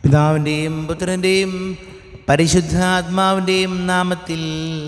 പിതാവിൻ്റെയും പുത്രൻ്റെയും പരിശുദ്ധാത്മാവിൻ്റെയും നാമത്തിൽ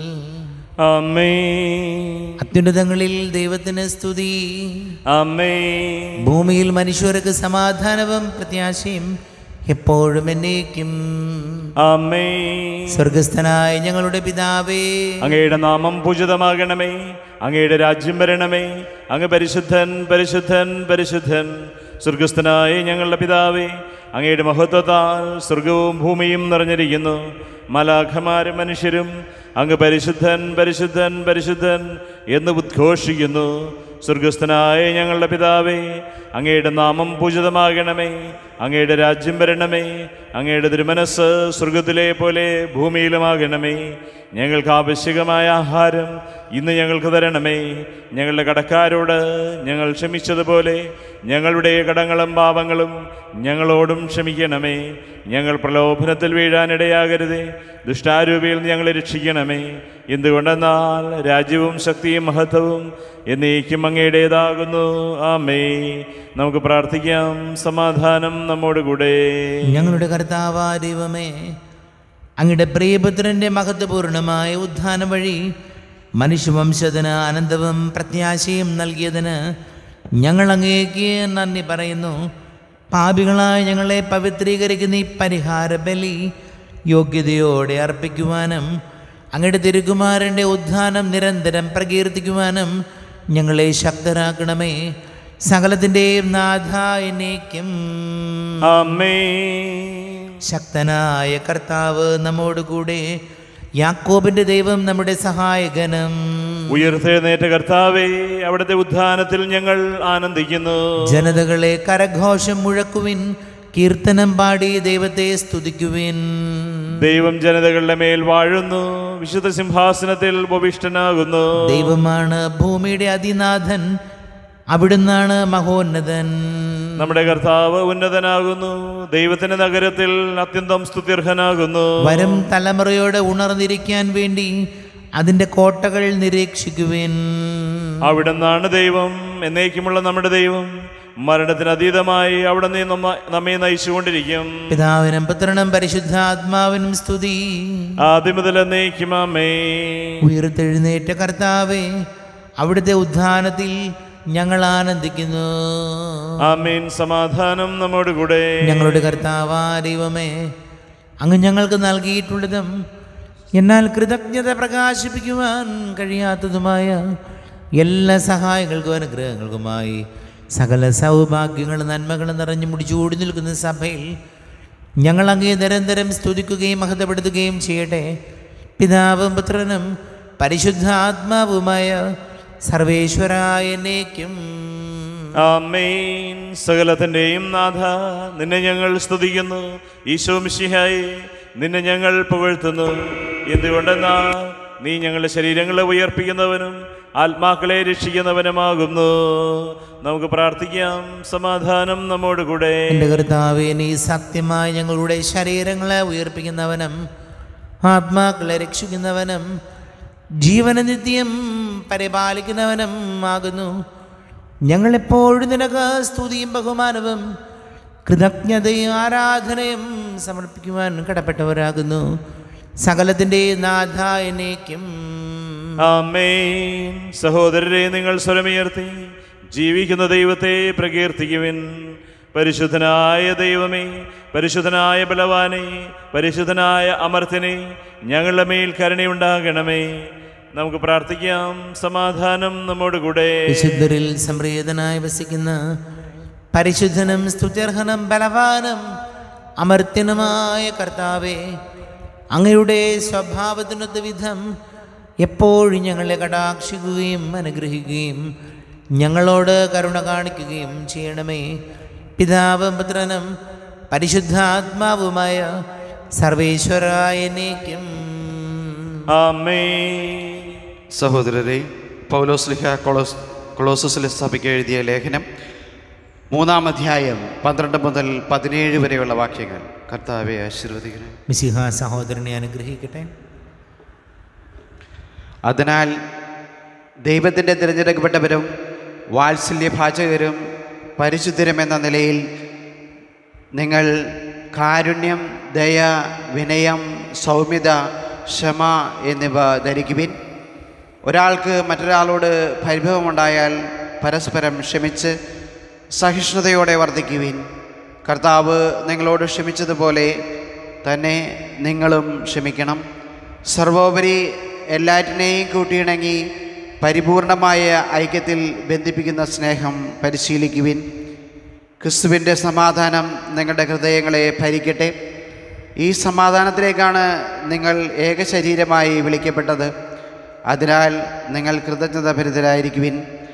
അമ്മേ അത്യുന്നതങ്ങളിൽ ദൈവത്തിന് സ്തുതി അമ്മേ ഭൂമിയിൽ മനുഷ്യർക്ക് സമാധാനവും പ്രത്യാശയും എപ്പോഴും എന്നേക്കും അമ്മേ സ്വർഗസ്ഥനായ ഞങ്ങളുടെ പിതാവേ അങ്ങയുടെ നാമം പൂജിതമാകണമേ അങ്ങയുടെ രാജ്യം വരണമേ അങ്ങ് പരിശുദ്ധൻ പരിശുദ്ധൻ പരിശുദ്ധൻ സ്വർഗസ്ഥനായ ഞങ്ങളുടെ പിതാവേ അങ്ങയുടെ മഹത്വത്താൽ സ്വർഗവും ഭൂമിയും നിറഞ്ഞിരിക്കുന്നു മലാഖമാരും മനുഷ്യരും അങ്ങ് പരിശുദ്ധൻ പരിശുദ്ധൻ പരിശുദ്ധൻ എന്ന് ഉദ്ഘോഷിക്കുന്നു സ്വർഗസ്ഥനായ ഞങ്ങളുടെ പിതാവേ അങ്ങയുടെ നാമം പൂജിതമാകണമേ അങ്ങയുടെ രാജ്യം വരണമേ അങ്ങയുടെ തിരുമനസ് സ്വർഗത്തിലെ പോലെ ഭൂമിയിലുമാകണമേ ഞങ്ങൾക്ക് ആവശ്യകമായ ആഹാരം ഇന്ന് ഞങ്ങൾക്ക് തരണമേ ഞങ്ങളുടെ കടക്കാരോട് ഞങ്ങൾ ക്ഷമിച്ചതുപോലെ ഞങ്ങളുടെ കടങ്ങളും പാപങ്ങളും ഞങ്ങളോടും ക്ഷമിക്കണമേ ഞങ്ങൾ പ്രലോഭനത്തിൽ വീഴാനിടയാകരുതേ ദുഷ്ടാരൂപിയിൽ നിന്ന് ഞങ്ങളെ രക്ഷിക്കണമേ എന്തുകൊണ്ടെന്നാൽ രാജ്യവും ശക്തിയും മഹത്വവും എന്നേക്കും അങ്ങയുടേതാകുന്നു ആമേ നമുക്ക് പ്രാർത്ഥിക്കാം സമാധാനം നമ്മോട് കൂടെ ഞങ്ങളുടെ കർത്താവാ ദൈവമേ അങ്ങയുടെ പ്രിയപുത്രൻ്റെ മഹത്വപൂർണമായ ഉത്ഥാനം വഴി മനുഷ്യവംശത്തിന് ആനന്ദവും പ്രത്യാശയും നൽകിയതിന് ഞങ്ങൾ അങ്ങേക്ക് നന്ദി പറയുന്നു പാപികളായ ഞങ്ങളെ പവിത്രീകരിക്കുന്ന ഈ പരിഹാര ബലി യോഗ്യതയോടെ അർപ്പിക്കുവാനും അങ്ങയുടെ തിരുകുമാരൻ്റെ ഉത്ഥാനം നിരന്തരം പ്രകീർത്തിക്കുവാനും ഞങ്ങളെ ശക്തരാക്കണമേ സകലത്തിൻ്റെയും നാഥ എന്നേക്കും ആമേ ശക്തനായ കർത്താവ് നമ്മോട് കൂടെ യാക്കോബിന്റെ ദൈവം നമ്മുടെ സഹായകനും ഉയർത്തെഴുന്നേറ്റ കർത്താവേ അവിടുത്തെ ഉത്ഥാനത്തിൽ ഞങ്ങൾ ആനന്ദിക്കുന്നു ജനതകളെ കരഘോഷം മുഴക്കുവിൻ കീർത്തനം പാടി ദൈവത്തെ സ്തുതിക്കുവിൻ ദൈവം ജനതകളുടെ മേൽ വാഴുന്നു വിശുദ്ധ സിംഹാസനത്തിൽ ഉപവിഷ്ടനാകുന്നു ദൈവമാണ് ഭൂമിയുടെ അതിനാഥൻ അവിടുന്നാണ് മഹോന്നതൻ നമ്മുടെ കർത്താവ് ഉന്നതനാകുന്നു ദൈവത്തിന്റെ നഗരത്തിൽ അത്യന്തം സ്തുത്യർഹനാകുന്നു വരും തലമുറയോടെ ഉണർന്നിരിക്കാൻ വേണ്ടി അതിൻ്റെ കോട്ടകൾ നിരീക്ഷിക്കുവിൻ അവിടുന്നാണ് ദൈവം എന്നേക്കുമുള്ള നമ്മുടെ ദൈവം മരണത്തിന് അതീതമായി അവിടെ നീ നമ്മെ നയിച്ചുകൊണ്ടിരിക്കും പിതാവിനും പുത്രനും പരിശുദ്ധാത്മാവിനും സ്തുതി ആദ്യം മുതൽ എന്നേക്കും അമ്മേ ഉയർത്തെഴുന്നേറ്റ കർത്താവെ അവിടുത്തെ ഉദ്ധാനത്തിൽ ഞങ്ങൾ ആനന്ദിക്കുന്നു ആമേൻ സമാധാനം നമ്മോട് കൂടെ ഞങ്ങളുടെ കർത്താവാ ദൈവമേ അങ്ങ് ഞങ്ങൾക്ക് നൽകിയിട്ടുള്ളതും എന്നാൽ കൃതജ്ഞത പ്രകാശിപ്പിക്കുവാൻ കഴിയാത്തതുമായ എല്ലാ സഹായങ്ങൾക്കും അനുഗ്രഹങ്ങൾക്കുമായി സകല സൗഭാഗ്യങ്ങളും നന്മകളും നിറഞ്ഞു മുടിച്ചുകൂടി നിൽക്കുന്ന സഭയിൽ ഞങ്ങൾ അങ്ങേ നിരന്തരം സ്തുതിക്കുകയും മഹത്വപ്പെടുത്തുകയും ചെയ്യട്ടെ പിതാവും പുത്രനും പരിശുദ്ധാത്മാവുമായ സർവേശ്വരായ എന്നേക്കും ആമേൻ സകലത്തിൻ്റെയും നാഥ നിന്നെ ഞങ്ങൾ സ്തുതിക്കുന്നു ഈശോ മിശിഹായി നിന്നെ ഞങ്ങൾ പുകഴ്ത്തുന്നു എന്തുകൊണ്ടെന്നാൽ നീ ഞങ്ങളുടെ ശരീരങ്ങളെ ഉയർപ്പിക്കുന്നവനും ആത്മാക്കളെ രക്ഷിക്കുന്നവനുമാകുന്നു നമുക്ക് പ്രാർത്ഥിക്കാം സമാധാനം നമ്മോട് കൂടെ എൻ്റെ കർത്താവെ നീ സത്യമായി ഞങ്ങളുടെ ശരീരങ്ങളെ ഉയർപ്പിക്കുന്നവനും ആത്മാക്കളെ രക്ഷിക്കുന്നവനും ജീവന നിത്യം പരിപാലിക്കുന്നവനും ആകുന്നു ഞങ്ങളെപ്പോഴും നിനക്ക് സ്തുതിയും ബഹുമാനവും കൃതജ്ഞതയും ആരാധനയും സമർപ്പിക്കുവാൻ കടപ്പെട്ടവരാകുന്നു സകലത്തിൻ്റെ നാഥ എന്നേക്കും ആമേൻ സഹോദരരെ നിങ്ങൾ സ്വരമുയർത്തി ജീവിക്കുന്ന ദൈവത്തെ പ്രകീർത്തിക്കുവിൻ പരിശുദ്ധനായ ദൈവമേ പരിശുദ്ധനായ ബലവാനെ പരിശുദ്ധനായ അമർത്തിനെ ഞങ്ങളുടെ മേൽ കരുണയുണ്ടാകണമേ നമുക്ക് പ്രാർത്ഥിക്കാം സമാധാനം നമ്മോട് കൂടെ വിശുദ്ധരിൽ സംപ്രീതനായി വസിക്കുന്ന പരിശുദ്ധനും സ്തുത്യർഹനും ബലവാനും അമർത്യനുമായ കർത്താവെ അങ്ങയുടെ സ്വഭാവത്തിനൊത്ത വിധം എപ്പോഴും ഞങ്ങളെ കടാക്ഷിക്കുകയും അനുഗ്രഹിക്കുകയും ഞങ്ങളോട് കരുണ കാണിക്കുകയും ചെയ്യണമേ പിതാവും പുത്രനും പരിശുദ്ധാത്മാവുമായ സർവേശ്വരായനേക്കും ആമേ സഹോദരരെ പൗലോസ്ലിഹ കൊളോസ് കൊളോസസിലെ സഭയ്ക്ക് എഴുതിയ ലേഖനം മൂന്നാം അധ്യായം പന്ത്രണ്ട് മുതൽ പതിനേഴ് വരെയുള്ള വാക്യങ്ങൾ കർത്താവെ ആശീർവദിക്കണം മിസിഹ സഹോദരനെ അനുഗ്രഹിക്കട്ടെ അതിനാൽ ദൈവത്തിൻ്റെ തിരഞ്ഞെടുക്കപ്പെട്ടവരും വാത്സല്യഭാചകരും പരിശുദ്ധരും എന്ന നിലയിൽ നിങ്ങൾ കാരുണ്യം ദയ വിനയം സൗമ്യത ക്ഷമ എന്നിവ ധരിക്കുവിൻ ഒരാൾക്ക് മറ്റൊരാളോട് പരിഭവമുണ്ടായാൽ പരസ്പരം ക്ഷമിച്ച് സഹിഷ്ണുതയോടെ വർദ്ധിക്കുവിൻ കർത്താവ് നിങ്ങളോട് ക്ഷമിച്ചതുപോലെ തന്നെ നിങ്ങളും ക്ഷമിക്കണം സർവോപരി എല്ലാറ്റിനെയും കൂട്ടിയിണങ്ങി പരിപൂർണമായ ഐക്യത്തിൽ ബന്ധിപ്പിക്കുന്ന സ്നേഹം പരിശീലിക്കുവിൻ ക്രിസ്തുവിൻ്റെ സമാധാനം നിങ്ങളുടെ ഹൃദയങ്ങളെ ഭരിക്കട്ടെ ഈ സമാധാനത്തിലേക്കാണ് നിങ്ങൾ ഏകശരീരമായി വിളിക്കപ്പെട്ടത് അതിനാൽ നിങ്ങൾ കൃതജ്ഞത ഭരിതരായിരിക്കുവിൻ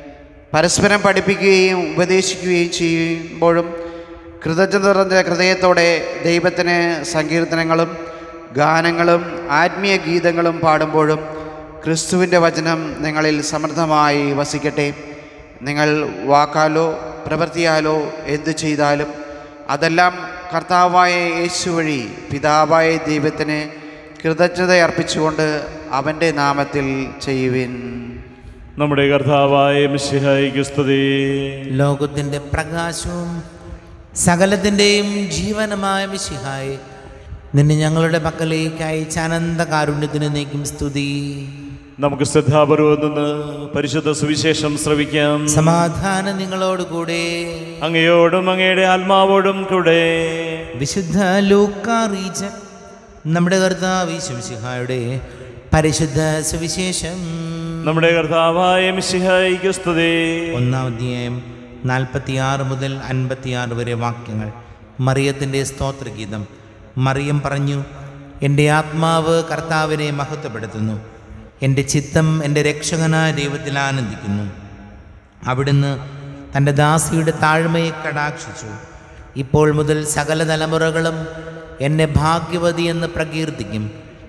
പരസ്പരം പഠിപ്പിക്കുകയും ഉപദേശിക്കുകയും ചെയ്യുമ്പോഴും കൃതജ്ഞത നിറഞ്ഞ ഹൃദയത്തോടെ ദൈവത്തിന് സങ്കീർത്തനങ്ങളും ഗാനങ്ങളും ആത്മീയ ഗീതങ്ങളും പാടുമ്പോഴും ക്രിസ്തുവിൻ്റെ വചനം നിങ്ങളിൽ സമൃദ്ധമായി വസിക്കട്ടെ നിങ്ങൾ വാക്കാലോ പ്രവൃത്തിയാലോ എന്തു ചെയ്താലും അതെല്ലാം കർത്താവായ യേശു വഴി പിതാവായ ദൈവത്തിന് കൃതജ്ഞത അർപ്പിച്ചുകൊണ്ട് അവൻ്റെ നാമത്തിൽ ചെയ്യുവിൻ നമ്മുടെ കർത്താവായ മിശിഹായിക്ക് സ്തുതി ലോകത്തിൻ്റെ പ്രകാശവും സകലത്തിൻ്റെയും ജീവനമായ മിശിഹായി നിന്നെ ഞങ്ങളുടെ പക്കലേക്ക് അയച്ച അനന്ത കാരുണ്യത്തിന് നീക്കും സ്തുതി നമുക്ക് ശ്രദ്ധാപൂർവം നിന്ന് പരിശുദ്ധ സുവിശേഷം ശ്രവിക്കാം സമാധാനം നിങ്ങളോടുകൂടെ അങ്ങയോടും അങ്ങയുടെ ആത്മാവോടും കൂടെ വിശുദ്ധ ലൂക്കാറീച്ച നമ്മുടെ കർത്താവ് ശംസിഹായുടെ പരിശുദ്ധ സുവിശേഷം നമ്മുടെ കർത്താവായ മിശിഹായിക്ക് സ്തുതി ഒന്നാം അധ്യായം നാൽപ്പത്തിയാറ് മുതൽ അൻപത്തിയാറ് വരെ വാക്യങ്ങൾ മറിയത്തിൻ്റെ സ്തോത്രഗീതം മറിയം പറഞ്ഞു എൻ്റെ ആത്മാവ് കർത്താവിനെ മഹത്വപ്പെടുത്തുന്നു എൻ്റെ ചിത്തം എൻ്റെ രക്ഷകനായ ദൈവത്തിൽ ആനന്ദിക്കുന്നു അവിടുന്ന് തൻ്റെ ദാസിയുടെ താഴ്മയെ കടാക്ഷിച്ചു ഇപ്പോൾ മുതൽ സകല തലമുറകളും എന്നെ ഭാഗ്യവതി എന്ന് പ്രകീർത്തിക്കും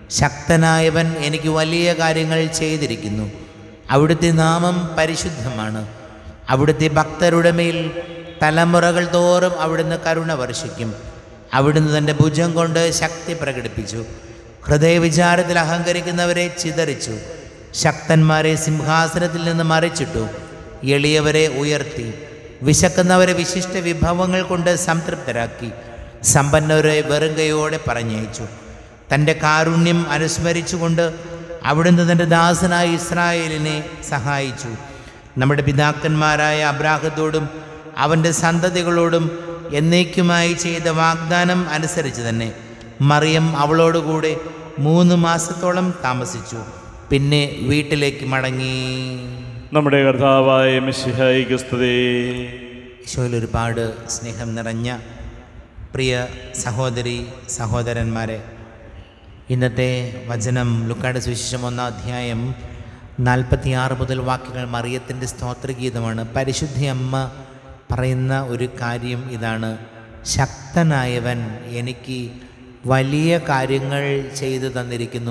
ശക്തനായവൻ എനിക്ക് വലിയ കാര്യങ്ങൾ ചെയ്തിരിക്കുന്നു അവിടുത്തെ നാമം പരിശുദ്ധമാണ് അവിടുത്തെ ഭക്തരുടെ മേൽ തലമുറകൾ തോറും അവിടുന്ന് കരുണ വർഷിക്കും അവിടുന്ന് തൻ്റെ ഭുജം കൊണ്ട് ശക്തി പ്രകടിപ്പിച്ചു ഹൃദയവിചാരത്തിൽ അഹങ്കരിക്കുന്നവരെ ചിതറിച്ചു ശക്തന്മാരെ സിംഹാസനത്തിൽ നിന്ന് മറിച്ചിട്ടു എളിയവരെ ഉയർത്തി വിശക്കുന്നവരെ വിശിഷ്ട വിഭവങ്ങൾ കൊണ്ട് സംതൃപ്തരാക്കി സമ്പന്നവരെ വെറുങ്കയോടെ പറഞ്ഞയച്ചു തൻ്റെ കാരുണ്യം അനുസ്മരിച്ചുകൊണ്ട് അവിടുന്ന് തൻ്റെ ദാസനായ ഇസ്രായേലിനെ സഹായിച്ചു നമ്മുടെ പിതാക്കന്മാരായ അബ്രാഹത്തോടും അവൻ്റെ സന്തതികളോടും എന്നേക്കുമായി ചെയ്ത വാഗ്ദാനം അനുസരിച്ച് തന്നെ മറിയം അവളോടുകൂടെ മൂന്ന് മാസത്തോളം താമസിച്ചു പിന്നെ വീട്ടിലേക്ക് മടങ്ങി നമ്മുടെ കർത്താവായ മിശിഹായിക്ക് സ്തുതി ഈശോയിൽ ഒരുപാട് സ്നേഹം നിറഞ്ഞ പ്രിയ സഹോദരി സഹോദരന്മാരെ ഇന്നത്തെ വചനം ലുക്കാട് സുവിശേഷം ഒന്നാം അധ്യായം നാൽപ്പത്തിയാറ് മുതൽ വാക്യങ്ങൾ മറിയത്തിൻ്റെ സ്തോത്രഗീതമാണ് പരിശുദ്ധ അമ്മ പറയുന്ന ഒരു കാര്യം ഇതാണ് ശക്തനായവൻ എനിക്ക് വലിയ കാര്യങ്ങൾ ചെയ്തു തന്നിരിക്കുന്നു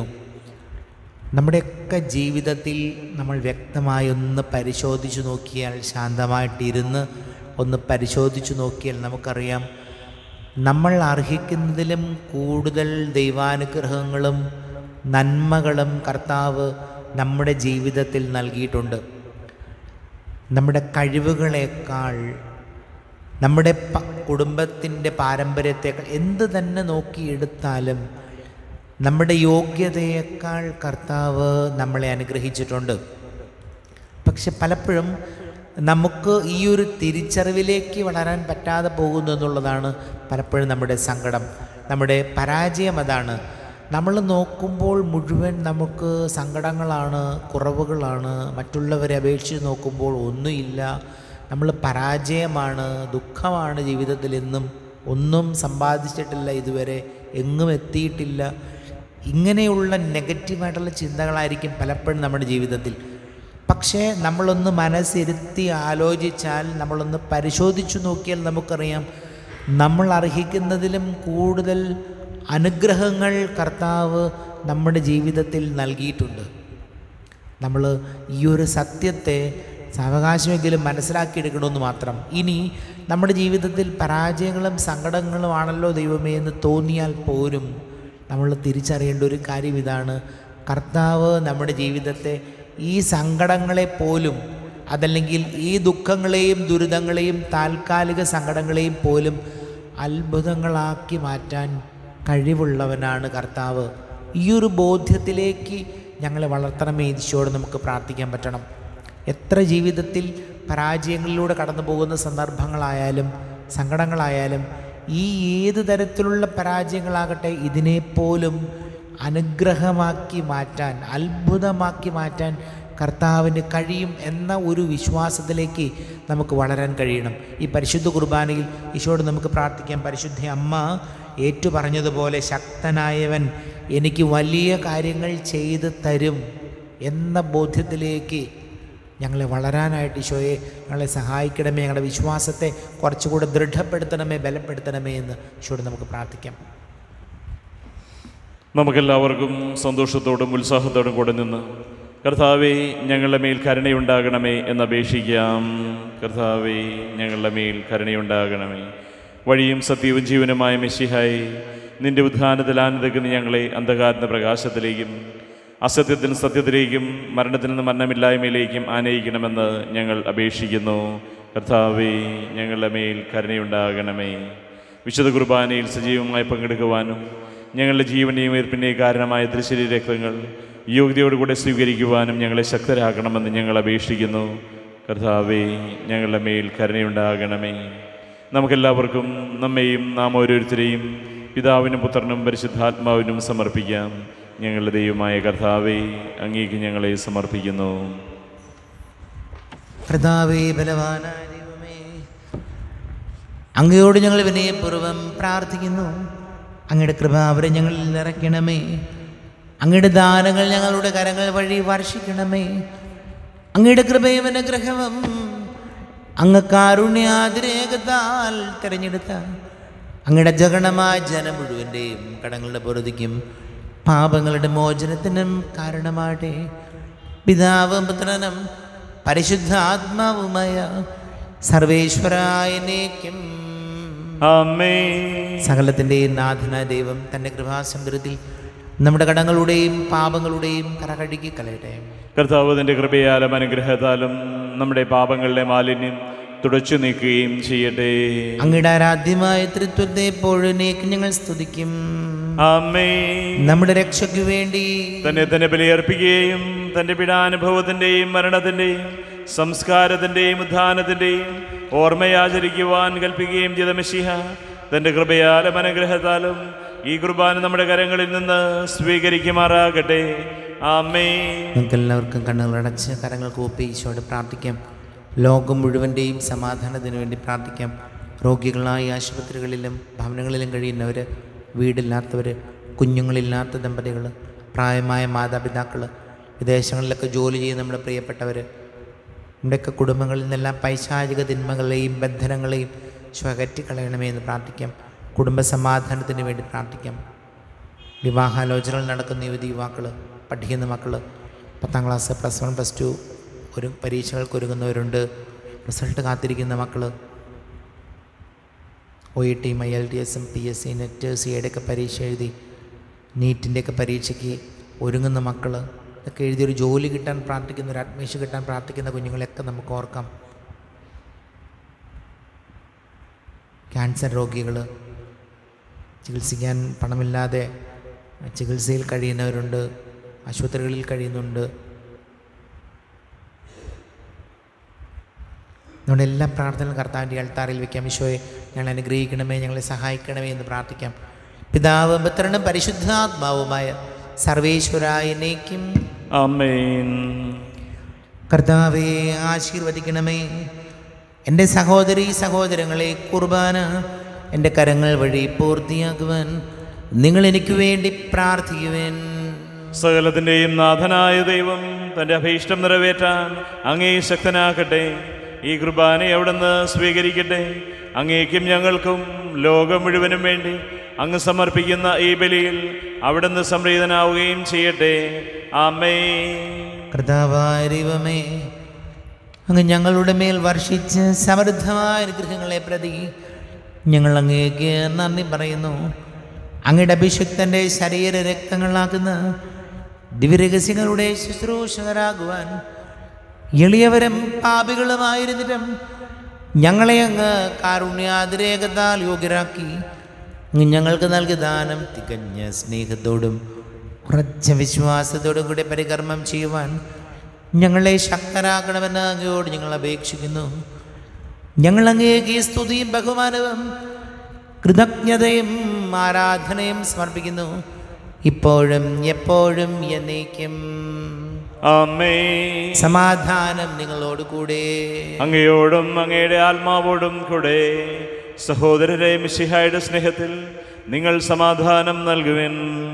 നമ്മുടെയൊക്കെ ജീവിതത്തിൽ നമ്മൾ വ്യക്തമായി ഒന്ന് പരിശോധിച്ചു നോക്കിയാൽ ശാന്തമായിട്ടിരുന്ന് ഒന്ന് പരിശോധിച്ചു നോക്കിയാൽ നമുക്കറിയാം നമ്മൾ അർഹിക്കുന്നതിലും കൂടുതൽ ദൈവാനുഗ്രഹങ്ങളും നന്മകളും കർത്താവ് നമ്മുടെ ജീവിതത്തിൽ നൽകിയിട്ടുണ്ട് നമ്മുടെ കഴിവുകളേക്കാൾ നമ്മുടെ പ കുടുംബത്തിൻ്റെ പാരമ്പര്യത്തേക്കാൾ എന്ത് തന്നെ നോക്കിയെടുത്താലും നമ്മുടെ യോഗ്യതയേക്കാൾ കർത്താവ് നമ്മളെ അനുഗ്രഹിച്ചിട്ടുണ്ട് പക്ഷെ പലപ്പോഴും നമുക്ക് ഈ ഒരു തിരിച്ചറിവിലേക്ക് വളരാൻ പറ്റാതെ പോകുന്നു എന്നുള്ളതാണ് പലപ്പോഴും നമ്മുടെ സങ്കടം നമ്മുടെ പരാജയം അതാണ് നമ്മൾ നോക്കുമ്പോൾ മുഴുവൻ നമുക്ക് സങ്കടങ്ങളാണ് കുറവുകളാണ് മറ്റുള്ളവരെ അപേക്ഷിച്ച് നോക്കുമ്പോൾ ഒന്നുമില്ല നമ്മൾ പരാജയമാണ് ദുഃഖമാണ് ജീവിതത്തിൽ എന്നും ഒന്നും സമ്പാദിച്ചിട്ടില്ല ഇതുവരെ എങ്ങും എത്തിയിട്ടില്ല ഇങ്ങനെയുള്ള നെഗറ്റീവായിട്ടുള്ള ചിന്തകളായിരിക്കും പലപ്പോഴും നമ്മുടെ ജീവിതത്തിൽ പക്ഷേ നമ്മളൊന്ന് മനസ്സിരുത്തി ആലോചിച്ചാൽ നമ്മളൊന്ന് പരിശോധിച്ചു നോക്കിയാൽ നമുക്കറിയാം നമ്മൾ അർഹിക്കുന്നതിലും കൂടുതൽ അനുഗ്രഹങ്ങൾ കർത്താവ് നമ്മുടെ ജീവിതത്തിൽ നൽകിയിട്ടുണ്ട് നമ്മൾ ഈ ഒരു സത്യത്തെ സാവകാശമെങ്കിലും മനസ്സിലാക്കിയെടുക്കണമെന്ന് മാത്രം ഇനി നമ്മുടെ ജീവിതത്തിൽ പരാജയങ്ങളും സങ്കടങ്ങളും ആണല്ലോ ദൈവമേ എന്ന് തോന്നിയാൽ പോലും നമ്മൾ തിരിച്ചറിയേണ്ട ഒരു കാര്യം ഇതാണ് കർത്താവ് നമ്മുടെ ജീവിതത്തെ ഈ സങ്കടങ്ങളെ പോലും അതല്ലെങ്കിൽ ഈ ദുഃഖങ്ങളെയും ദുരിതങ്ങളെയും താൽക്കാലിക സങ്കടങ്ങളെയും പോലും അത്ഭുതങ്ങളാക്കി മാറ്റാൻ കഴിവുള്ളവനാണ് കർത്താവ് ഈ ഒരു ബോധ്യത്തിലേക്ക് ഞങ്ങളെ വളർത്തണമേ ഈശോട് നമുക്ക് പ്രാർത്ഥിക്കാൻ പറ്റണം എത്ര ജീവിതത്തിൽ പരാജയങ്ങളിലൂടെ കടന്നു പോകുന്ന സന്ദർഭങ്ങളായാലും സങ്കടങ്ങളായാലും ഈ ഏത് തരത്തിലുള്ള പരാജയങ്ങളാകട്ടെ ഇതിനെപ്പോലും അനുഗ്രഹമാക്കി മാറ്റാൻ അത്ഭുതമാക്കി മാറ്റാൻ കർത്താവിന് കഴിയും എന്ന ഒരു വിശ്വാസത്തിലേക്ക് നമുക്ക് വളരാൻ കഴിയണം ഈ പരിശുദ്ധ കുർബാനയിൽ ഈശോട് നമുക്ക് പ്രാർത്ഥിക്കാം പരിശുദ്ധ അമ്മ ഏറ്റു പറഞ്ഞതുപോലെ ശക്തനായവൻ എനിക്ക് വലിയ കാര്യങ്ങൾ ചെയ്ത് തരും എന്ന ബോധ്യത്തിലേക്ക് ഞങ്ങളെ വളരാനായിട്ട് ഈശോയെ ഞങ്ങളെ സഹായിക്കണമേ ഞങ്ങളുടെ വിശ്വാസത്തെ കുറച്ചുകൂടെ ദൃഢപ്പെടുത്തണമേ ബലപ്പെടുത്തണമേ എന്ന് ഈശോട് നമുക്ക് പ്രാർത്ഥിക്കാം നമുക്കെല്ലാവർക്കും സന്തോഷത്തോടും ഉത്സാഹത്തോടും കൂടെ നിന്ന് കർത്താവെ ഞങ്ങളുടെ മേൽ കരുണയുണ്ടാകണമേ എന്നപേക്ഷിക്കാം കർത്താവെ ഞങ്ങളുടെ മേൽ കരുണയുണ്ടാകണമേ വഴിയും സത്യവും ജീവനുമായ മെസ്സിഹായി നിന്റെ ഉദ്ധാനത്തിൽ ആനന്ദിക്കുന്ന ഞങ്ങളെ അന്ധകാരത്തിന് പ്രകാശത്തിലേക്കും അസത്യത്തിന് സത്യത്തിലേക്കും മരണത്തിൽ നിന്ന് മരണമില്ലായ്മയിലേക്കും ആനയിക്കണമെന്ന് ഞങ്ങൾ അപേക്ഷിക്കുന്നു കർത്താവെ ഞങ്ങളുടെ മേൽ കരുണയുണ്ടാകണമേ വിശുദ്ധ കുർബാനയിൽ സജീവമായി പങ്കെടുക്കുവാനും ഞങ്ങളുടെ ജീവനെയും ഉയർപ്പിൻ്റെയും കാരണമായ തിരുശരീ രക്തങ്ങൾ യോഗ്യതയോടുകൂടെ സ്വീകരിക്കുവാനും ഞങ്ങളെ ശക്തരാക്കണമെന്ന് ഞങ്ങൾ അപേക്ഷിക്കുന്നു കർത്താവേ ഞങ്ങളുടെ മേൽ കരുണയുണ്ടാകണമേ നമുക്കെല്ലാവർക്കും നമ്മെയും നാം ഓരോരുത്തരെയും പിതാവിനും പുത്രനും പരിശുദ്ധാത്മാവിനും സമർപ്പിക്കാം ഞങ്ങളുടെ ദൈവമായ കർത്താവേ അങ്ങേക്ക് ഞങ്ങളെ സമർപ്പിക്കുന്നു കർത്താവേ ബലവാനായ ദൈവമേ അങ്ങയോട് ഞങ്ങൾ വിനയപൂർവ്വം പ്രാർത്ഥിക്കുന്നു അങ്ങയുടെ കൃപ അവരെ ഞങ്ങളിൽ നിറയ്ക്കണമേ അങ്ങയുടെ ദാനങ്ങൾ ഞങ്ങളുടെ കരങ്ങൾ വഴി വർഷിക്കണമേ അങ്ങയുടെ കൃപയും അനുഗ്രഹവും അങ്ങ് കാരുണ്യാതിരേകത്താൽ തിരഞ്ഞെടുത്ത അങ്ങയുടെ ജഗണമായ ജനം മുഴുവൻ്റെയും കടങ്ങളുടെ പൊറുതിക്കും പാപങ്ങളുടെ മോചനത്തിനും കാരണമാട്ടെ പിതാവും പുത്രനും പരിശുദ്ധാത്മാവുമായ സർവേശ്വരായനേക്കും അമ്മേ സകലത്തിൻ്റെയും നാഥനായ ദൈവം തൻ്റെ കൃപാസമൃദ്ധി നമ്മുടെ കടങ്ങളുടെയും പാപങ്ങളുടെയും കറകഴുകി കളയട്ടെ കർത്താവ് തൻ്റെ കൃപയാലും അനുഗ്രഹത്താലും നമ്മുടെ പാപങ്ങളുടെ മാലിന്യം തുടച്ചു നീക്കുകയും ചെയ്യട്ടെ അങ്ങയുടെ ആരാധ്യമായ തൃത്വത്തെ എപ്പോഴും ഞങ്ങൾ സ്തുതിക്കും അമ്മേ നമ്മുടെ രക്ഷയ്ക്ക് വേണ്ടി തന്നെ തന്നെ ബലിയർപ്പിക്കുകയും തൻ്റെ പീഡാനുഭവത്തിൻ്റെയും മരണത്തിൻ്റെയും സംസ്കാരത്തിൻ്റെയും ഉദ്ധാനത്തിൻ്റെയും ഓർമ്മയാചരിക്കുവാൻ കൽപ്പിക്കുകയും ചെയ്ത മെസ്സിഹ തൻ്റെ കൃപയാലും അനുഗ്രഹത്താലും ഈ കുർബാന നമ്മുടെ കരങ്ങളിൽ നിന്ന് സ്വീകരിക്കുമാറാകട്ടെ ആമേ നമുക്ക് എല്ലാവർക്കും കണ്ണുകളടച്ച് കരങ്ങൾ കൂപ്പി ഈശോയോട് പ്രാർത്ഥിക്കാം ലോകം മുഴുവൻ്റെയും സമാധാനത്തിന് വേണ്ടി പ്രാർത്ഥിക്കാം രോഗികളായി ആശുപത്രികളിലും ഭവനങ്ങളിലും കഴിയുന്നവർ വീടില്ലാത്തവർ കുഞ്ഞുങ്ങളില്ലാത്ത ദമ്പതികൾ പ്രായമായ മാതാപിതാക്കൾ വിദേശങ്ങളിലൊക്കെ ജോലി ചെയ്യുന്ന നമ്മുടെ പ്രിയപ്പെട്ടവർ നമ്മുടെയൊക്കെ കുടുംബങ്ങളിൽ നിന്നെല്ലാം പൈശാചിക തിന്മകളെയും ബന്ധനങ്ങളെയും സ്വകറ്റിക്കളയണമേ എന്ന് പ്രാർത്ഥിക്കാം കുടുംബ സമാധാനത്തിന് വേണ്ടി പ്രാർത്ഥിക്കാം വിവാഹാലോചനകൾ നടക്കുന്ന യുവതി യുവാക്കൾ പഠിക്കുന്ന മക്കൾ പത്താം class plus one plus two ഒരു പരീക്ഷകൾക്ക് ഒരുങ്ങുന്നവരുണ്ട് റിസൾട്ട് കാത്തിരിക്കുന്ന മക്കൾ ഒ ഇ ടിയും ഐ എൽ ടി എസും P S C net C ഒക്കെ പരീക്ഷ എഴുതി നീറ്റിൻ്റെയൊക്കെ പരീക്ഷയ്ക്ക് ഒരുങ്ങുന്ന മക്കൾ ഇതൊക്കെ എഴുതി ഒരു ജോലി കിട്ടാൻ പ്രാർത്ഥിക്കുന്ന ഒരു അഡ്മിഷൻ കിട്ടാൻ പ്രാർത്ഥിക്കുന്ന കുഞ്ഞുങ്ങളെയൊക്കെ നമുക്ക് ഓർക്കാം ക്യാൻസർ രോഗികൾ ചികിത്സിക്കാൻ പണമില്ലാതെ ചികിത്സയിൽ കഴിയുന്നവരുണ്ട് ആശുപത്രികളിൽ കഴിയുന്നുണ്ട് നമ്മുടെ എല്ലാ പ്രാർത്ഥനകളും കർത്താവിൻ്റെ അൾത്താറിൽ വെക്കാം ഈശോയെ ഞങ്ങൾ അനുഗ്രഹിക്കണമേ ഞങ്ങളെ സഹായിക്കണമേ എന്ന് പ്രാർത്ഥിക്കാം പിതാവും പുത്രനും പരിശുദ്ധാത്മാവുമായ സർവേശ്വരായനേക്കും ആമേൻ കർത്താവെ ആശീർവദിക്കണമേ എൻ്റെ സഹോദരി സഹോദരങ്ങളെ കുർബാന എൻ്റെ കരങ്ങൾ വഴി പൂർത്തിയാക്കുവാൻ നിങ്ങൾ എനിക്ക് വേണ്ടി പ്രാർത്ഥിക്കുവാൻ സകലത്തിൻ്റെയും നാഥനായ ദൈവം തൻ്റെ അഭീഷ്ടം നിറവേറ്റാൻ അങ്ങേ ശക്തനാക്കട്ടെ ഈ കുർബാന അവിടുന്ന് സ്വീകരിക്കട്ടെ അങ്ങേക്കും ഞങ്ങൾക്കും ലോകം മുഴുവനും വേണ്ടി അങ്ങ് സമർപ്പിക്കുന്ന ഈ ബലിയിൽ അവിടുന്ന് സംപ്രീതനാവുകയും ചെയ്യട്ടെ ആമേ കർത്താവായ ദൈവമേ അങ്ങ് ഞങ്ങളുടെ മേൽ വർഷിച്ച് സമൃദ്ധമായ അനുഗ്രഹങ്ങളെ പ്രതി ഞങ്ങൾ അങ്ങേക്ക് നന്ദി പറയുന്നു അങ്ങയുടെ അഭിഷിക്തൻ്റെ ശരീര രക്തങ്ങളാക്കുന്ന ദിവ്യരഹസ്യങ്ങളുടെ ശുശ്രൂഷകരാകുവാൻ എളിയവരും പാപികളുമായിരുന്നിട്ടും ഞങ്ങളെ അങ്ങ് കാരുണ്യാതിരേകത്താൽ യോഗ്യരാക്കി അങ്ങ് ഞങ്ങൾക്ക് നൽകിയ ദാനം തികഞ്ഞ സ്നേഹത്തോടും ഉറച്ച വിശ്വാസത്തോടും കൂടി പരികർമ്മം ചെയ്യുവാൻ ഞങ്ങളെ ശക്തരാക്കണമെന്ന് അങ്ങയോട് ഞങ്ങൾ അപേക്ഷിക്കുന്നു ഞങ്ങൾ അങ്ങേക്ക് ഈ സ്തുതിയും ബഹുമാനവും കൃതജ്ഞതയും ആരാധനയും സമർപ്പിക്കുന്നു ഇപ്പോഴും എപ്പോഴും എന്നേക്കും അമ്മേ സമാധാനം നിങ്ങളോട് കൂടെ അങ്ങയോടും അങ്ങയുടെ ആത്മാവോടും കൂടെ സഹോദരരെ മിശിഹായുടെ സ്നേഹത്തിൽ നിങ്ങൾ സമാധാനം നൽകുവിൻ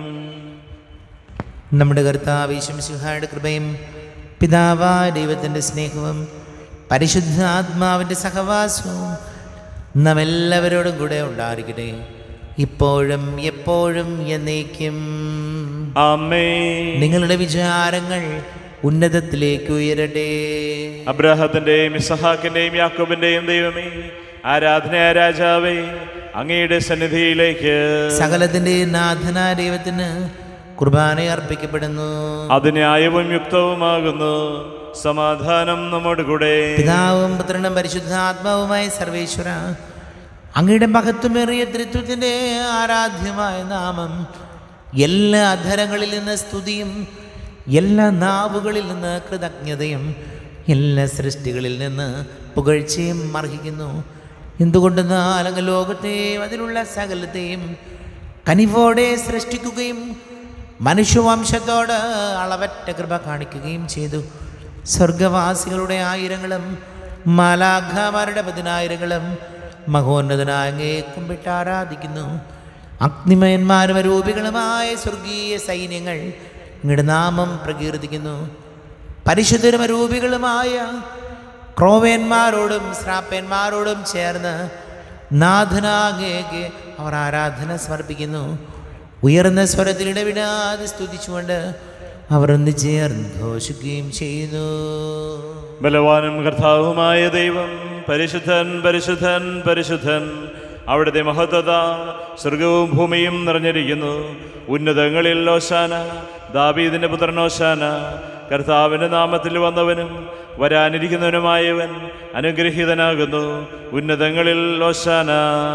നമ്മുടെ കർത്താവ് ഈശംസിഹായുടെ കൃപയും പിതാവാ ദൈവത്തിൻ്റെ സ്നേഹവും പരിശുദ്ധ ആത്മാവിൻ്റെ സഹവാസവും നാം എല്ലാവരോടും കൂടെ ഉണ്ടായിരിക്കട്ടെ ഇപ്പോഴും എപ്പോഴും എന്നേക്കും അമ്മേ നിങ്ങളുടെ വിചാരങ്ങൾ ഉന്നതത്തിലേക്ക് ഉയരട്ടെ അബ്രാഹത്തിന്റെയും ഇസഹാക്കിന്റെയും യാക്കോബിന്റെയും ദൈവമേ ആരാധന രാജാവേ അങ്ങയുടെ സന്നിധിയിലേക്ക് സകലത്തിൻ്റെ നാഥനായ ദൈവത്തിന് കുർബാന അർപ്പിക്കപ്പെടുന്നു അത് ന്യായവും യുക്തവുമാകുന്നു സമാധാനം നമ്മോട് കൂടെ പിതാവും പുത്രനും പരിശുദ്ധാത്മാവുമായ സർവേശ്വര അങ്ങയുടെ മഹത്വമേറിയ ത്രിത്വത്തിൻ്റെ ആരാധ്യമായ നാമം എല്ലാ അധരങ്ങളിൽ നിന്ന് സ്തുതിയും എല്ലാ നാവുകളിൽ നിന്ന് കൃതജ്ഞതയും എല്ലാ സൃഷ്ടികളിൽ നിന്ന് പുകഴ്ചയും അർഹിക്കുന്നു എന്തുകൊണ്ടെന്നാൽ അങ്ങ് ലോകത്തെയും അതിലുള്ള സകലത്തെയും കനിവോടെ സൃഷ്ടിക്കുകയും മനുഷ്യവംശത്തോട് അളവറ്റ കൃപ കാണിക്കുകയും ചെയ്തു സ്വർഗവാസികളുടെ ആയിരങ്ങളും മാലാഖമാരുടെ പതിനായിരങ്ങളും മഹോന്നതനായ അങ്ങയെ കുമ്പിട്ട് ആരാധിക്കുന്നു അഗ്നിമയന്മാരും രൂപികളുമായ സ്വർഗീയ സൈന്യങ്ങൾ അങ്ങയുടെ നാമം പ്രകീർത്തിക്കുന്നു പരിശുദ്ധരും രൂപികളുമായ ക്രോവേന്മാരോടും ശ്രാപ്പന്മാരോടും ചേർന്ന് നാഥനാകേക്ക് അവർ ആരാധന സമർപ്പിക്കുന്നു ഉയർന്ന സ്വരത്തിൽ ഇടവിടാതെ സ്തുതിച്ചുകൊണ്ട് അവർ ഒന്ന് ചേർന്ന് ഘോഷിക്കുകയും ചെയ്യുന്നു ബലവാനും കർത്താവുമായ ദൈവം പരിശുദ്ധൻ പരിശുദ്ധൻ പരിശുദ്ധൻ അവിടുത്തെ മഹത്വത സ്വർഗവും ഭൂമിയും നിറഞ്ഞിരിക്കുന്നു ഉന്നതങ്ങളിൽ ഓശാന ദാബീദിന്റെ പുത്രൻ ഓശാന കർത്താവിൻ്റെ നാമത്തിൽ വന്നവനും വരാനിരിക്കുന്നവനുമായവൻ അനുഗ്രഹീതനാകുന്നു ഉന്നതങ്ങളിൽ ഓശാന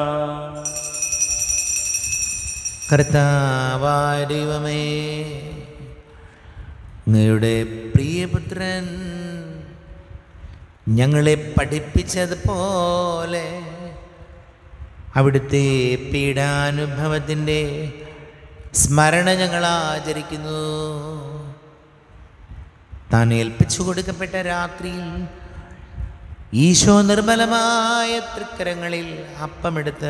കർത്താവായ ദൈവമേ അങ്ങയുടെ പ്രിയപുത്രൻ ഞങ്ങളെ പഠിപ്പിച്ചതുപോലെ അവിടുത്തെ പീഡാനുഭവത്തിൻ്റെ സ്മരണ ഞങ്ങൾ ആചരിക്കുന്നു താൻ ഏൽപ്പിച്ചു കൊടുക്കപ്പെട്ട രാത്രിയിൽ ഈശോ നിർമ്മലമായ തൃക്കരങ്ങളിൽ അപ്പമെടുത്ത്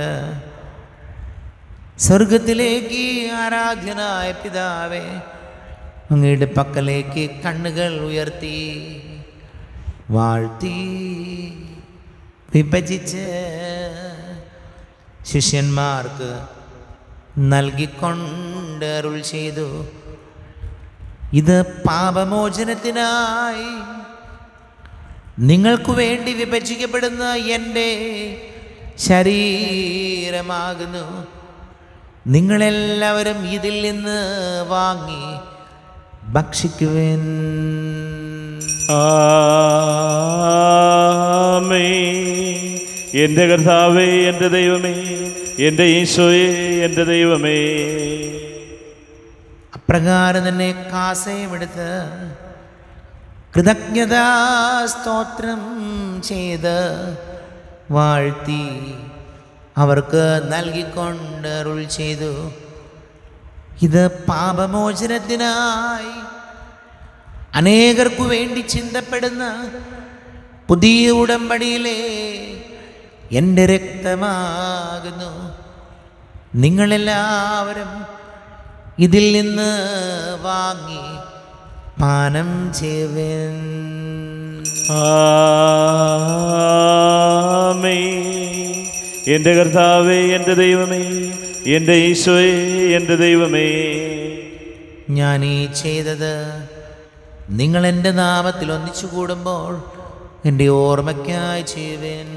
സ്വർഗത്തിലേക്ക് ആരാധ്യനായ പിതാവേ അങ്ങയുടെ പക്കലേക്ക് കണ്ണുകൾ ഉയർത്തി വാഴ്ത്തി വിഭജിച്ച് ശിഷ്യന്മാർക്ക് നൽകിക്കൊണ്ട് അരുൾ ചെയ്തു ഇത് പാപമോചനത്തിനായി നിങ്ങൾക്കു വേണ്ടി വിഭജിക്കപ്പെടുന്ന എൻ്റെ ശരീരമാകുന്നു നിങ്ങളെല്ലാവരും ഇതിൽ നിന്ന് വാങ്ങി ഭക്ഷിക്കുവേൻ ആമേ എൻ്റെ കർത്താവേ എൻ്റെ ദൈവമേ എൻ്റെ ഈശോയെ എൻ്റെ ദൈവമേ അപ്രകാരം തന്നെ കാസയുമെടുത്ത് കൃതജ്ഞതാ സ്തോത്രം ചെയ്ത് വാഴ്ത്തി അവർക്ക് നൽകിക്കൊണ്ട് അരുൾ ചെയ്തു ഇത് പാപമോചനത്തിനായി അനേകർക്കു വേണ്ടി ചിന്തപ്പെടുന്ന പുതിയ ഉടമ്പടിയിലെ എൻ്റെ രക്തമാകുന്നു നിങ്ങളെല്ലാവരും ഇതിൽ നിന്ന് വാങ്ങി പാനം ചെയ്യുവൻ ആമേ എൻ്റെ കർത്താവേ എൻ്റെ ദൈവമേ എൻ്റെ ഈശോയെ എൻ്റെ ദൈവമേ ഞാൻ ഈ ചെയ്തത് നിങ്ങൾ എൻ്റെ നാമത്തിൽ ഒന്നിച്ചു കൂടുമ്പോൾ എൻ്റെ ഓർമ്മയ്ക്കായി ചെയ്യുവൻ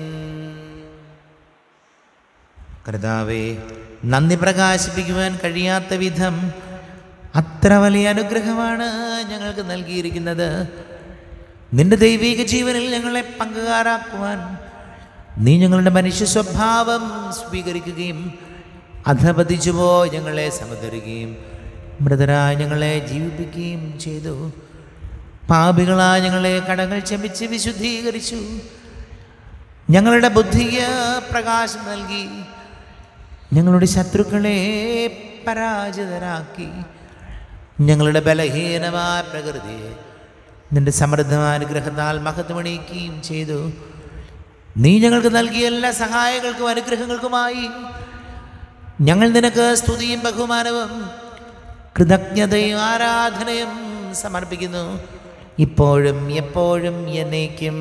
കർത്താവേ നന്ദി പ്രകാശിപ്പിക്കുവാൻ കഴിയാത്ത വിധം അത്ര വലിയ അനുഗ്രഹമാണ് ഞങ്ങൾക്ക് നൽകിയിരിക്കുന്നത് നിന്റെ ദൈവിക ജീവനിൽ ഞങ്ങളെ പങ്കുകാരാക്കുവാൻ നീ ഞങ്ങളുടെ മനുഷ്യ സ്വഭാവം സ്വീകരിക്കുകയും അധപതിച്ചുപോ ഞങ്ങളെ സമതരുകയും മൃതരായ ഞങ്ങളെ ജീവിപ്പിക്കുകയും ചെയ്തു പാപികളായ ഞങ്ങളെ കടങ്ങൾ ക്ഷമിച്ച് വിശുദ്ധീകരിച്ചു ഞങ്ങളുടെ ബുദ്ധിക്ക് പ്രകാശം നൽകി ഞങ്ങളുടെ ശത്രുക്കളെ പരാജിതരാക്കി ഞങ്ങളുടെ ബലഹീനമായ പ്രകൃതിയെ നിന്റെ സമൃദ്ധമായ അനുഗ്രഹത്താൽ മഹത്വമണിയിക്കുകയും ചെയ്തു നീ ഞങ്ങൾക്ക് നൽകിയ എല്ലാ സഹായങ്ങൾക്കും അനുഗ്രഹങ്ങൾക്കുമായി ഞങ്ങൾ നിനക്ക് സ്തുതിയും ബഹുമാനവും കൃതജ്ഞതയും ആരാധനയും സമർപ്പിക്കുന്നു ഇപ്പോഴും എപ്പോഴും എന്നേക്കും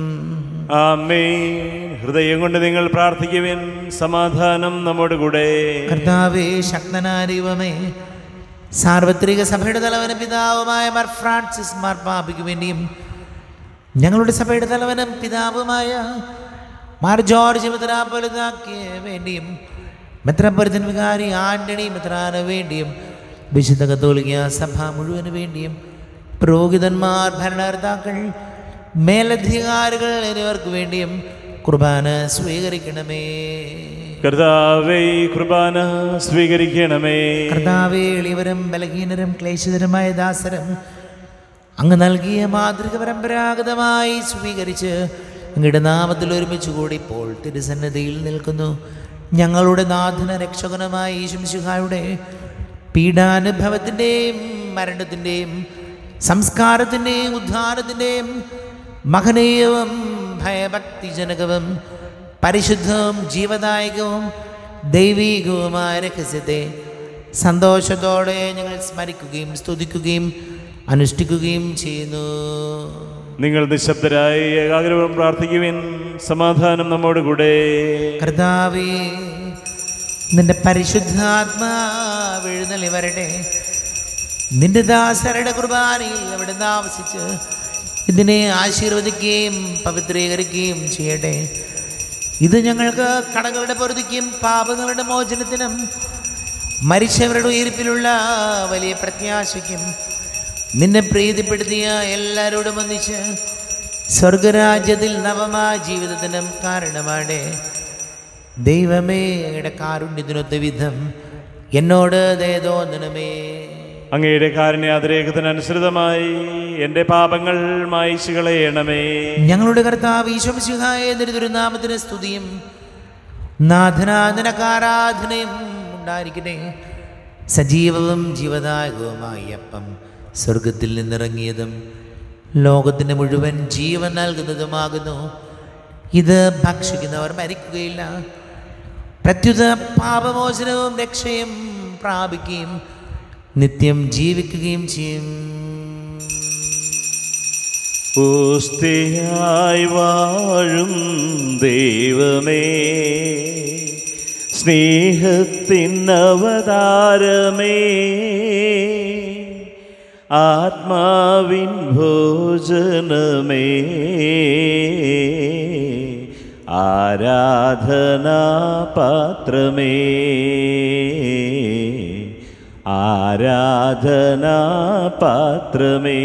ആമേ ഹൃദയം കൊണ്ട് നിങ്ങൾ പ്രാർത്ഥിക്കുവിൻ സമാധാനം നമ്മോട് കൂടെ കർത്താവേ ശക്തനായ ദൈവമേ സാർവത്രിക സഭയുടെ തലവനും പിതാവുമായ മാർ ഫ്രാൻസിസ് മാർപ്പാപ്പയ്ക്ക് വേണ്ടിയും ഞങ്ങളുടെ സഭയുടെ തലവനും പിതാവുമായ മാർ ജോർജ് മിത്രാപ്പൊലിതാക്ക് വേണ്ടിയും മെത്രാപ്പൊലിത്തൻ വികാരി ആന്റണി മിത്രാന് വേണ്ടിയും വിശുദ്ധ കത്തോലിക്ക സഭ മുഴുവന് വേണ്ടിയും പുരോഹിതന്മാർ ഭരണകർത്താക്കൾ മേലധികാരികൾ എന്നിവർക്ക് വേണ്ടിയും കുർബാന സ്വീകരിക്കണമേ കർത്താവേ ഈ കുർബാന സ്വീകരിക്കണമേ കർത്താവേ എളിയവരും ബലഹീനരും ക്ലേശിതരുമായ ദാസരും അങ്ങ് നൽകിയ മാതൃക പരമ്പരാഗതമായി സ്വീകരിച്ച് അങ്ങയുടെ നാമത്തിൽ ഒരുമിച്ച് കൂടി ഇപ്പോൾ തിരുസന്നതിയിൽ നിൽക്കുന്നു ഞങ്ങളുടെ നാഥന രക്ഷകനുമായ ഈശംശുഹായുടെ പീഡാനുഭവത്തിൻ്റെയും മരണത്തിൻ്റെയും സംസ്കാരത്തിൻ്റെയും ഉദ്ധാനത്തിൻ്റെയും മഹനീയവും ഭയഭക്തിജനകവും പരിശുദ്ധവും ജീവദായകവും ദൈവീകവുമായ രഹസ്യത്തെ സന്തോഷത്തോടെ ഞങ്ങൾ സ്മരിക്കുകയും സ്തുതിക്കുകയും അനുഷ്ഠിക്കുകയും ചെയ്യുന്നു നിങ്ങൾ നിശബ്ദരായി ഏകാഗ്രപുരം പ്രാർത്ഥിക്കുവിൻ സമാധാനം നമ്മോട് കൂടെ കർത്താവേ നിന്റെ പരിശുദ്ധാത്മാവ് എഴുന്നള്ളി വരട്ടെ നിന്റെ ദാസരുടെ കുർബാനയിൽ അവിടെ താമസിച്ച് ഇതിനെ ആശീർവദിക്കുകയും പവിത്രീകരിക്കുകയും ചെയ്യട്ടെ ഇത് ഞങ്ങൾക്ക് കടകളുടെ പൊറുതിക്കും പാപങ്ങളുടെ മോചനത്തിനും മരിച്ചവരുടെ ഉയർപ്പിലുള്ള വലിയ പ്രത്യാശയ്ക്കും നിന്നെ പ്രീതിപ്പെടുത്തിയ എല്ലാവരോടും ഒന്നിച്ച് സ്വർഗരാജ്യത്തിൽ നവമായ ജീവിതത്തിനും കാരണമാണ് ദൈവമേ അങ്ങയുടെ കാരുണ്യത്തിനൊത്ത വിധം എന്നോട് ദയതോന്നണമേ അങ്ങയുടെ കാരുണ്യാതിരേഖത്തിനനുസൃതമായി എൻ്റെ പാപങ്ങൾ മായിച്ചു കളയണമേ ഞങ്ങളുടെ കർത്താവ് ഈശ്വംസിഹായ തിരുനാമത്തിന് സ്തുതിയും നാഥനാഥനക്കാരാധനയും ഉണ്ടായിരിക്കട്ടെ സജീവവും ജീവദായകവുമായ അപ്പം സ്വർഗത്തിൽ നിന്നിറങ്ങിയതും ലോകത്തിന് മുഴുവൻ ജീവൻ നൽകുന്നതുമാകുന്നു ഇത് ഭക്ഷിക്കുന്നവർ മരിക്കുകയില്ല പ്രത്യുത പാപമോചനവും രക്ഷയും പ്രാപിക്കുകയും നിത്യം ജീവിക്കുകയും ചെയ്യും പുസ്തിയായി വാഴും ദൈവമേ സ്നേഹത്തിനവതാരമേ ആത്മാവിൻ ഭോജനമേ ആരാധനാ പാത്രമേ ആരാധനാ പാത്രമേ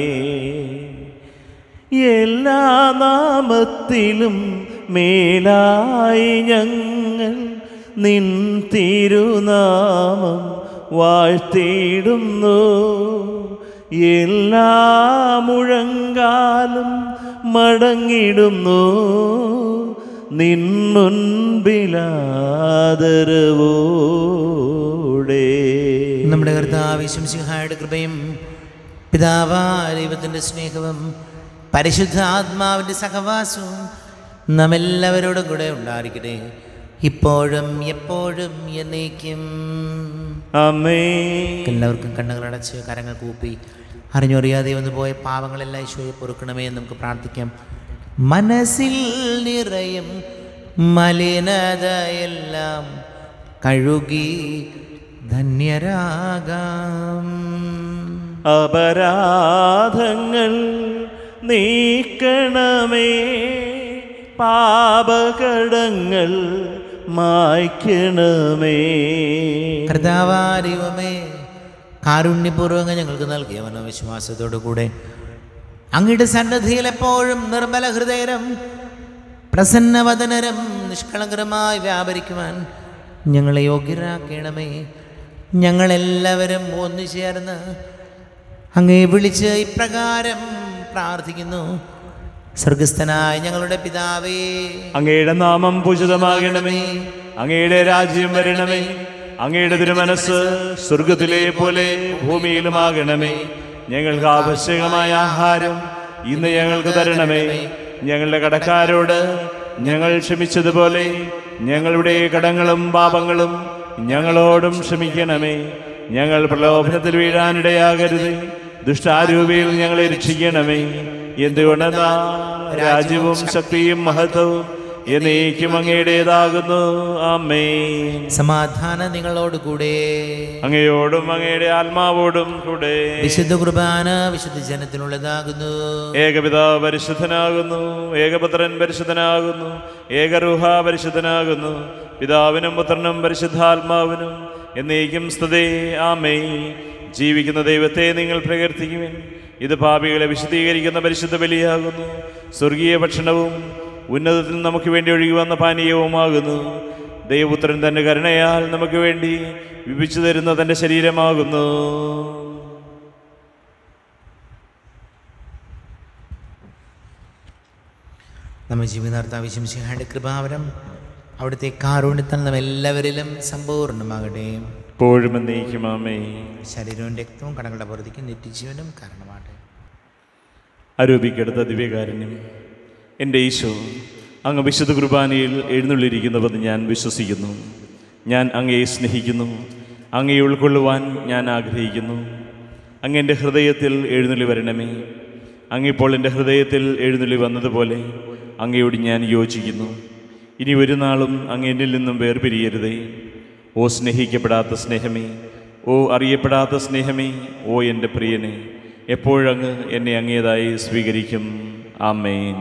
എല്ലാ നാമത്തിലും മേലായി ഞങ്ങൾ നിൻ തിരുനാമം വാഴ്ത്തിയിടുന്നു എല്ലാ മുഴങ്കാലും മടങ്ങിടുന്നു നിൻ മുൻപിലാദരവോടെ നമ്മുടെ കർത്താവ് ശംസിംഹായുടെ കൃപയും പിതാവായ ദൈവത്തിൻ്റെ സ്നേഹവും പരിശുദ്ധ ആത്മാവിൻ്റെ സഹവാസവും നാം എല്ലാവരോടും കൂടെ ഉണ്ടായിരിക്കട്ടെ ഇപ്പോഴും എപ്പോഴും എന്നേക്കും അമ്മേ എല്ലാവർക്കും കണ്ണുകളടച്ച് കരങ്ങൾ കൂപ്പി അറിഞ്ഞറിയാതെ വന്നു പോയ പാവങ്ങളെല്ലാം ഈശോയെ പൊറുക്കണമേ എന്ന് നമുക്ക് പ്രാർത്ഥിക്കാം മനസ്സിൽ നിറയും മലിനതയെല്ലാം കഴുകി ധന്യരാകാം അപരാധങ്ങൾ നീക്കണമേ പാപകടങ്ങൾ മായ്ക്കണമേ കർത്താവാരിവമേ കാരുണ്യപൂർവ്വം ഞങ്ങൾക്ക് നൽകിയ മനോവിശ്വാസത്തോടു കൂടെ അങ്ങയുടെ സന്നദ്ധിയിൽ എപ്പോഴും നിർമ്മല ഹൃദയരും പ്രസന്നവദനരം നിഷ്കളങ്കരമായി വ്യാപരിക്കുവാൻ ഞങ്ങളെ യോഗ്യരാക്കണമേ ഞങ്ങളെല്ലാവരും ഒന്നു ചേർന്ന് അങ്ങേ വിളിച്ച് ഇപ്രകാരം പ്രാർത്ഥിക്കുന്നു സ്വർഗസ്ഥനായ ഞങ്ങളുടെ പിതാവേ അങ്ങയുടെ നാമം പൂജിതമാകണമേ അങ്ങയുടെ രാജ്യം വരണമേ അങ്ങയുടെ തിരുമനസ് സ്വർഗത്തിലെ പോലെ ഭൂമിയിലുമാകണമേ ഞങ്ങൾക്ക് ആവശ്യകമായ ആഹാരം ഇന്ന് ഞങ്ങൾക്ക് തരണമേ ഞങ്ങളുടെ കടക്കാരോട് ഞങ്ങൾ ക്ഷമിച്ചതുപോലെ ഞങ്ങളുടെ കടങ്ങളും പാപങ്ങളും ഞങ്ങളോടും ക്ഷമിക്കണമേ ഞങ്ങൾ പ്രലോഭനത്തിൽ വീഴാനിടയാകരുത് ദുഷ്ടാരൂപിയിൽ ഞങ്ങളെ രക്ഷിക്കണമേ എന്തുകൊണ്ടെന്നാ രാജ്യവും ശക്തിയും മഹത്വവും എന്നേക്കും അങ്ങയുടേതാകുന്നു അമ്മേ സമാധാനം നിങ്ങളോട് കൂടെ അങ്ങയോടും അങ്ങയുടെ ആത്മാവോടും കൂടെ വിശുദ്ധ കുർബാന വിശുദ്ധ ജനത്തിനുള്ളതാകുന്നു ഏകപിതാവ് പരിശുദ്ധനാകുന്നു ഏകപുത്രൻ പരിശുദ്ധനാകുന്നു ഏകരൂഹ പരിശുദ്ധനാകുന്നു പിതാവിനും പുത്രനും പരിശുദ്ധാത്മാവിനും എന്നേക്കും സ്തുതേ ആമേ ജീവിക്കുന്ന ദൈവത്തെ നിങ്ങൾ പ്രകീർത്തിക്കുവിൻ ഇത് പാപികളെ വിശദീകരിക്കുന്ന പരിശുദ്ധ ബലിയാകുന്നു സ്വർഗീയ ഭക്ഷണവും ഉന്നതത്തിൽ നമുക്ക് വേണ്ടി ഒഴുകി വന്ന പാനീയവുമാകുന്നു ദൈവപുത്രൻ തന്റെ കരുണയാൽ നമുക്ക് വേണ്ടി വിഭിച്ചു തരുന്ന തന്റെ ശരീരമാകുന്നു നമ്മൾ ജീവിതാർത്ഥ വിശംസിഹായുടെ കൃപാവരം അവിടുത്തെ കാരുണ്യത്താൽ നാം എല്ലാവരിലും സമ്പൂർണ്ണമാകട്ടെ എപ്പോഴും എന്നേക്കും ആമേ ശരീരവും രക്തവും കടങ്ങളുടെ പുറത്തേക്കും നിത്യജീവനും കാരണമാകട്ടെ ആരോപിക്കെടുത്ത ദിവ്യകാരുണ്യം എൻ്റെ ഈശോ അങ്ങ് വിശുദ്ധ കുർബാനയിൽ എഴുന്നള്ളിരിക്കുന്നുവെന്ന് ഞാൻ വിശ്വസിക്കുന്നു ഞാൻ അങ്ങയെ സ്നേഹിക്കുന്നു അങ്ങയെ ഉൾക്കൊള്ളുവാൻ ഞാൻ ആഗ്രഹിക്കുന്നു അങ്ങ് എൻ്റെ ഹൃദയത്തിൽ എഴുന്നള്ളി വരണമേ അങ്ങിപ്പോൾ എൻ്റെ ഹൃദയത്തിൽ എഴുന്നള്ളി വന്നതുപോലെ അങ്ങയോട് ഞാൻ യോജിക്കുന്നു ഇനി ഒരു നാളും അങ്ങ് എന്നിൽ നിന്നും വേർപിരിയരുതേ ഓ സ്നേഹിക്കപ്പെടാത്ത സ്നേഹമേ ഓ അറിയപ്പെടാത്ത സ്നേഹമേ ഓ എൻ്റെ പ്രിയനെ എപ്പോഴങ്ങ് എന്നെ അങ്ങേതായി സ്വീകരിക്കും ആമേൻ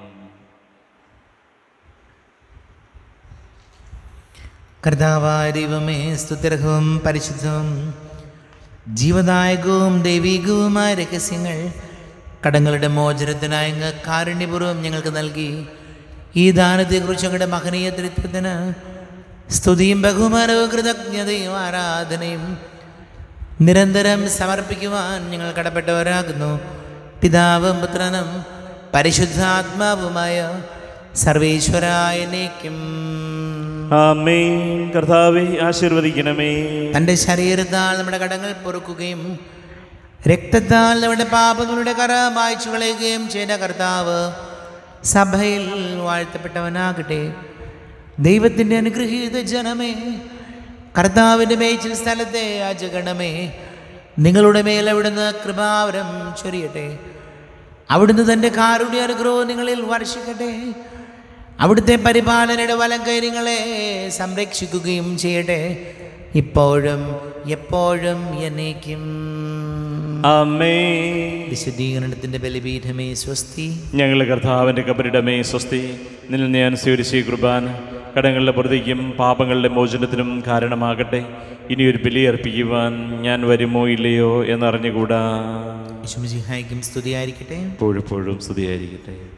കർത്താവായ ദൈവമേ സ്തുത്യർഹവും പരിശുദ്ധവും ജീവദായകവും ദൈവികവുമായ രഹസ്യങ്ങൾ കടങ്ങളുടെ മോചനത്തിനായി അങ്ങ് കാരുണ്യപൂർവ്വം ഞങ്ങൾക്ക് നൽകി ഈ ദാനത്തെക്കുറിച്ച് ഞങ്ങളുടെ മഹനീയ തൃത്വത്തിന് സ്തുതിയും ബഹുമാനവും കൃതജ്ഞതയും ആരാധനയും നിരന്തരം സമർപ്പിക്കുവാൻ ഞങ്ങൾ കടപ്പെട്ടവരാകുന്നു പിതാവും പുത്രനും പരിശുദ്ധാത്മാവുമായ സർവേശ്വരായ നീക്കും ആമേൻ കർത്താവെ ആശീർവദിക്കണമേ തൻ്റെ ശരീരത്താൽ നമ്മുടെ കടങ്ങൾ പൊറുക്കുകയും രക്തത്താൽ നമ്മുടെ പാപങ്ങളുടെ കറ മായ്ച്ചു കളയുകയും ചെയ്ത കർത്താവ് സഭയിൽ വാഴ്ത്തപ്പെട്ടവനാകട്ടെ ദൈവത്തിൻ്റെ അനുഗ്രഹീത ജനമേ കർത്താവിൻ്റെ മേച്ചിൽ സ്ഥലത്തെ യാചകണമേ നിങ്ങളുടെ മേൽ അവിടുന്ന് കൃപാവരം ചൊരിയട്ടെ അവിടുന്ന് തൻ്റെ കാരുണ്യ അനുഗ്രഹവും നിങ്ങളിൽ വർഷിക്കട്ടെ അവിടുത്തെ പരിപാലനയുടെ വലം കൈര്യങ്ങളെ സംരക്ഷിക്കുകയും ചെയ്യട്ടെ ഇപ്പോഴും എപ്പോഴും എന്നേക്കും ആമേ വിശുദ്ധീകരണത്തിൻ്റെ ബലിപീഠമേ സ്വസ്തി ഞങ്ങളുടെ കർത്താവിൻ്റെ കബരിടമേ സ്വസ്തി നിന്നിൽ ഞാൻ സ്വീകരിച്ച ഈ കുർബാന കടങ്ങളുടെ പ്രതിക്കും പാപങ്ങളുടെ മോചനത്തിനും കാരണമാകട്ടെ ഇനിയൊരു ബലി അർപ്പിക്കുവാൻ ഞാൻ വരുമോ ഇല്ലയോ എന്നറിഞ്ഞുകൂടാ വിശുമിഹായിക്കും സ്തുതിയായിരിക്കട്ടെ എപ്പോഴെപ്പോഴും സ്തുതിയായിരിക്കട്ടെ